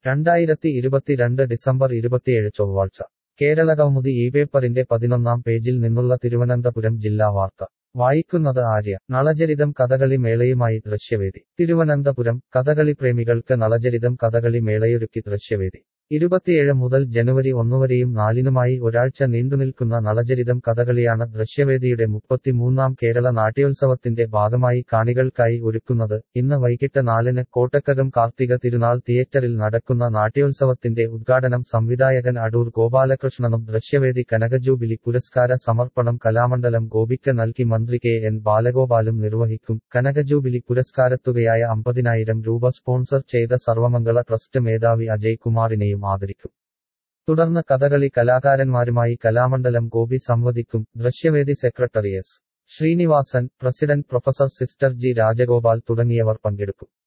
രണ്ടായിരത്തി ഇരുപത്തിരണ്ട് ഡിസംബർ ഇരുപത്തിയേഴ് ചൊവ്വാഴ്ച കേരള കൗമുദി ഈ പേപ്പറിന്റെ പതിനൊന്നാം പേജിൽ നിന്നുള്ള തിരുവനന്തപുരം ജില്ലാ വാർത്ത വായിക്കുന്നത് ആര്യ നളചരിതം കഥകളി മേളയുമായി ദൃശ്യവേദി തിരുവനന്തപുരം കഥകളി പ്രേമികൾക്ക് നളചരിതം കഥകളി മേളയൊരുക്കി ദൃശ്യവേദി ഇരുപത്തിയേഴ് മുതൽ ജനുവരി ഒന്നുവരെയും നാലിനുമായി ഒരാഴ്ച നീണ്ടുനിൽക്കുന്ന നളചരിതം കഥകളിയാണ് ദൃശ്യവേദിയുടെ മുപ്പത്തിമൂന്നാം കേരള നാട്യോത്സവത്തിന്റെ ഭാഗമായി കാണികൾക്കായി ഒരുക്കുന്നത് ഇന്ന് വൈകിട്ട് നാലിന് കോട്ടക്കകം കാർത്തിക തിരുനാൾ തിയേറ്ററിൽ നടക്കുന്ന നാട്യോത്സവത്തിന്റെ ഉദ്ഘാടനം സംവിധായകൻ അടൂർ ഗോപാലകൃഷ്ണനും ദൃശ്യവേദി കനകജൂബിലി പുരസ്കാര സമർപ്പണം കലാമണ്ഡലം ഗോപിക്ക് നൽകി മന്ത്രി കെ എൻ ബാലഗോപാലും നിർവഹിക്കും കനകജൂബിലി പുരസ്കാരത്തുകയായ അമ്പതിനായിരം രൂപ സ്പോൺസർ ചെയ്ത സർവമംഗള ട്രസ്റ്റ് മേധാവി അജയ് കുമാറിനെയും ആദരിക്കും തുടർന്ന് കഥകളി കലാകാരന്മാരുമായി കലാമണ്ഡലം ഗോപി സംവദിക്കും Drishyavedi secretary S Srinivasan president professor sister G Rajagopal തുടങ്ങിയവർ പങ്കെടുക്കും